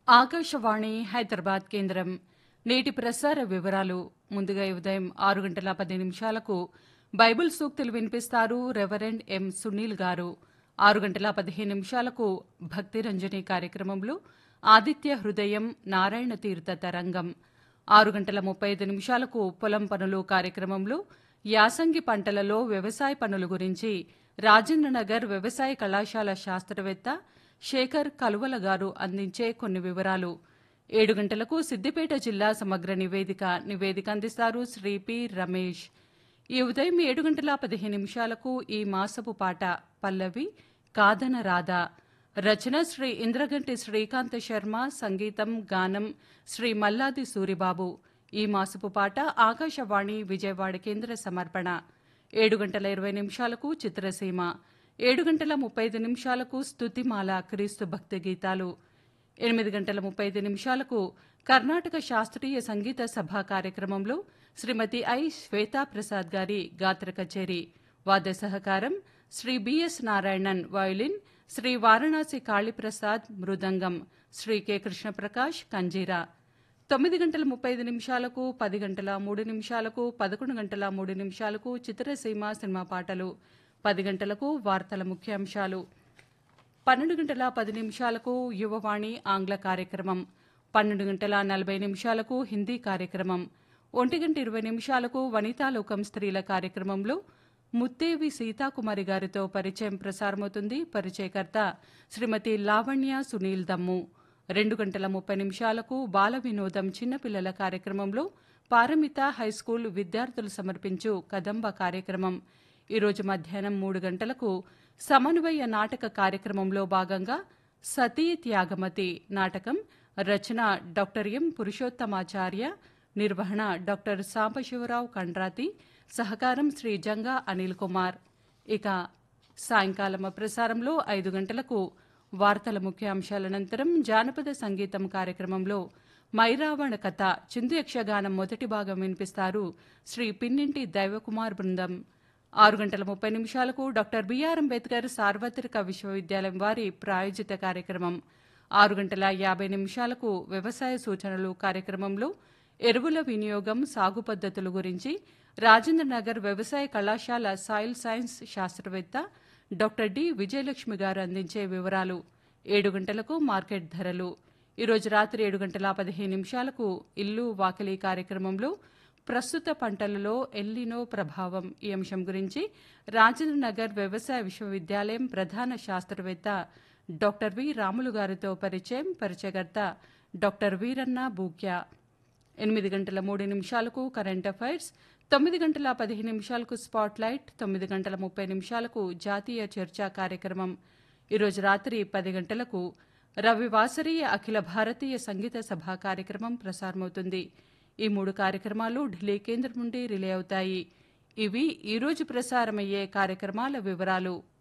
ఆకాశవాణి హైదరాబాద్ కేంద్రం నేటి ప్రసార వివరాలు ముందుగా ఈ ఉదయం ఆరు గంటల పది నిమిషాలకు బైబిల్ సూక్తులు వినిపిస్తారు రెవరెండ్ ఎం సునీల్ గారు ఆరు గంటల పదిహేను నిమిషాలకు భక్తి రంజని కార్యక్రమంలో ఆదిత్య హృదయం నారాయణ తీర్థ తరంగం ఆరు గంటల ముప్పై ఐదు నిమిషాలకు పొలం పనులు కార్యక్రమంలో యాసంగి పంటలలో వ్యవసాయ పనుల గురించి రాజేంద్రనగర్ వ్యవసాయ కళాశాల శాస్త్రవేత్త శేఖర్ కలువల గారు అందించే కొన్ని వివరాలు ఏడు గంటలకు సిద్దిపేట జిల్లా సమగ్ర నివేదిక నివేదిక అందిస్తారు శ్రీ పి రమేష్ ఈ ఉదయం ఏడు గంటల పదిహేను నిమిషాలకు ఈ మాసపు పాట పల్లవి కాదన రాధా రచన శ్రీ ఇంద్రగంటి శ్రీకాంత శర్మ సంగీతం గానం శ్రీ మల్లాది సూరిబాబు ఈ మాసపు పాట ఆకాశవాణి విజయవాడ కేంద్ర సమర్పణ ఏడు గంటల ఇరవై నిమిషాలకు చిత్రసీమ ఏడు గంటల ముప్పై ఐదు నిమిషాలకు స్తుతిమాల క్రీస్తు భక్తి గీతాలు ఎనిమిది గంటల ముప్పై ఐదు నిమిషాలకు కర్ణాటక శాస్త్రీయ సంగీత సభ కార్యక్రమంలో శ్రీమతి ఐ శ్వేతా ప్రసాద్ గారి గాత్ర కచేరి వాద్య సహకారం Shri BS Narayanan violin Shri Varanasi Kaliprasad mridangam Shri K Krishnaprakash kanjira తొమ్మిది గంటల ముప్పై ఐదు నిమిషాలకు పది గంటల మూడు నిమిషాలకు పదకొండు గంటల మూడు నిమిషాలకు చిత్రసీమ సినిమా పాటలు పది గంటలకు వార్తల ముఖ్యాంశాలు పన్నెండు గంటల పది నిమిషాలకు యువవాణి ఆంగ్ల కార్యక్రమం పన్నెండు గంటల నలభై నిమిషాలకు హిందీ కార్యక్రమం ఒంటి గంట ఇరవై నిమిషాలకు వనితాలోకం స్త్రీల కార్యక్రమంలో ముత్తేవి సీతాకుమారి గారితో పరిచయం ప్రసారమవుతుంది పరిచయకర్త శ్రీమతి లావణ్య సునీల్ దమ్ము రెండు గంటల ముప్పై నిమిషాలకు బాల వినోదం చిన్నపిల్లల కార్యక్రమంలో పారమిత హైస్కూల్ విద్యార్థులు సమర్పించు కదంబ కార్యక్రమం ఈరోజు మధ్యాహ్నం మూడు గంటలకు సమన్వయ నాటక కార్యక్రమంలో భాగంగా సతీ త్యాగమతి నాటకం రచన డాక్టర్ ఎం పురుషోత్తమాచార్య నిర్వహణ డాక్టర్ సాంబశివరావు కండ్రాతి సహకారం శ్రీ జంగా అనిల్ కుమార్ ఇక సాయంకాలం ప్రసారంలో ఐదు గంటలకు వార్తల ముఖ్యాంశాల అనంతరం జానపద సంగీతం కార్యక్రమంలో మైరావణ కథ చిందు యక్షగానం మొదటి భాగం వినిపిస్తారు శ్రీ పిన్నింటి దైవకుమార్ బృందం ఆరు గంటల ముప్పై నిమిషాలకు డాక్టర్ బిఆర్ అంబేద్కర్ సార్వత్రిక విశ్వవిద్యాలయం వారి ప్రాయోజిత కార్యక్రమం ఆరు గంటల యాభై నిమిషాలకు వ్యవసాయ సూచనలు కార్యక్రమంలో ఎరువుల వినియోగం సాగు పద్ధతుల గురించి రాజేంద్రనగర్ వ్యవసాయ కళాశాల సాయిల్ సైన్స్ శాస్త్రవేత్త డాక్టర్ డి విజయలక్ష్మి గారు అందించే వివరాలు ఏడు గంటలకు మార్కెట్ ధరలు ఈరోజు రాత్రి ఏడు గంటల పదిహేను నిమిషాలకు ఇల్లు వాకిలి కార్యక్రమంలో ప్రస్తుత పంటలలో ఎల్లినో ప్రభావం ఈ అంశం గురించి రాజేంద్రనగర్ వ్యవసాయ విశ్వవిద్యాలయం ప్రధాన శాస్త్రవేత్త డాక్టర్ వి రాములు గారితో పరిచయం పరిచయకర్త డాక్టర్ వీరన్న బూక్య ఎనిమిది గంటల మూడు నిమిషాలకు కరెంట్ అఫైర్స్ తొమ్మిది గంటల పదిహేను నిమిషాలకు స్పాట్ లైట్ తొమ్మిది గంటల ముప్పై నిమిషాలకు జాతీయ చర్చా కార్యక్రమం ఈరోజు రాత్రి పది గంటలకు రవివాసరీయ అఖిల భారతీయ సంగీత సభ కార్యక్రమం ప్రసారమవుతుంది ఈ మూడు కార్యక్రమాలు ఢిల్లీ కేంద్రం నుండి రిలే అవుతాయి ఇవి ఈరోజు ప్రసారమయ్యే కార్యక్రమాల వివరాలు